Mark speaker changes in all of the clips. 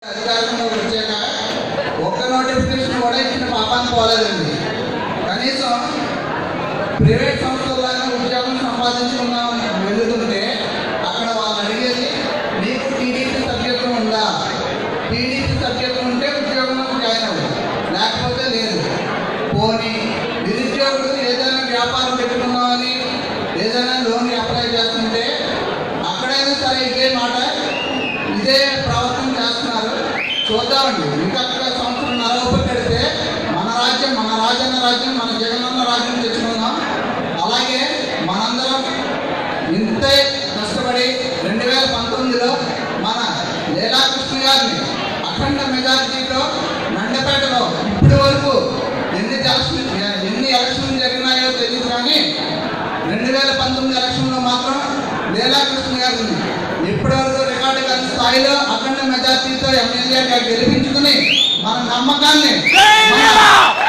Speaker 1: అధికారంలోకి వచ్చాక ఒక్క నోటిఫికేషన్ కూడా ఇచ్చిన పాపాన్ని పోలేదండి కనీసం ప్రైవేట్ సంస్థల్లాగా ఉద్యోగం సంపాదించుకున్నాం వెళ్తుంటే అక్కడ వాళ్ళు అడిగేది నీకు టీడీపీ సభ్యత్వం ఉందా టీడీపీ సభ్యత్వం ఉంటే ఉద్యోగంలో జాయిన్ అవ్వు లేకపోతే లేదు పోనీ నిరుద్యోగులు ఏదైనా వ్యాపారం పెట్టుకున్నామని ఏదైనా లోన్ అప్లై చేస్తుంటే అక్కడైనా సరే ఇదే మాట ఇదే ప్రవర్తన చేస్తున్నారు చూద్దామండి ఇంకా అక్కడ సంవత్సరం నలభై పెడితే మన రాజ్యం మన రాజన్న రాజ్యం మన జగనన్న రాజ్యం తెచ్చుకుందాం అలాగే మనందరం ఇంతే కష్టపడి రెండు వేల పంతొమ్మిదిలో మన లీలాకృష్ణ గారిని అఖండ మెజార్టీతో నండపేటలో ఇప్పటి వరకు ఎన్ని ఎలక్షన్ ఎన్ని ఎలక్షన్లు జరిగినాయో తెలియదు కానీ రెండు వేల పంతొమ్మిది ఎలక్షన్లో మాత్రం లీలాకృష్ణ గారిని ఇప్పటివరకు రికార్డు కాని స్థాయిలో అఖండ మెజార్టీతో ఎమ్మెల్యేగా గెలిపించుకుని మన నమ్మకాన్ని మన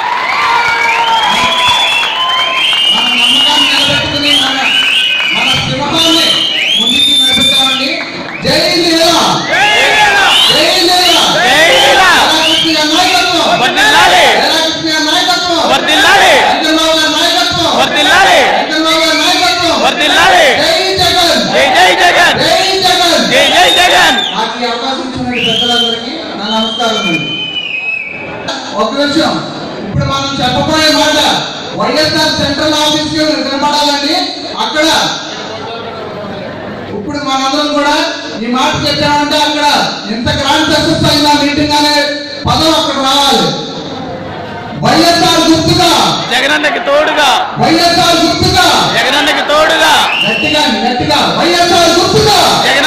Speaker 1: మన నమ్మకాన్ని నిలబెట్టుకుని మన మన సింహాన్ని ముందుకి నడుపుతామండి జై లీలా జై లీలా లీలాకృష్ణ గారి నాయకత్వం
Speaker 2: వర్ధిల్లాలి.
Speaker 1: లీలాకృష్ణ గారి నాయకత్వం
Speaker 2: వర్ధిల్లాలి.
Speaker 1: వెంకటరావు గారి నాయకత్వం
Speaker 2: వర్ధిల్లాలి.
Speaker 1: వెంకటరావు గారి నాయకత్వం
Speaker 2: వర్ధిల్లాలి.
Speaker 1: జై జగన్
Speaker 2: జై జై జగన్
Speaker 1: జై జగన్
Speaker 2: జై జై జగన్
Speaker 1: నాకు ఈ అవకాశం ఇచ్చిన పెద్దలందరికీ నా నమస్కారం అండి ఒక నిమిషం ఇప్పుడు మనం చెప్పబోయే మాట వైఎస్ఆర్ సెంట్రల్ ఆఫీస్ కి వినపడాలండి అక్కడ ఇప్పుడు మనందరం కూడా ఈ మాట చెప్పామంటే అక్కడ ఎంత గ్రాండ్ సక్సెస్ అయిందా మీటింగ్ అనే పదం అక్కడ రావాలి వైఎస్ఆర్ గుర్తుగా
Speaker 2: జగనన్నకి తోడుగా
Speaker 1: వైఎస్ఆర్ గుర్తుగా
Speaker 2: జగనన్నకి తోడుగా
Speaker 1: గట్టిగా గట్టిగా వైఎస్ఆర్ గుర్తుగా
Speaker 2: జగన్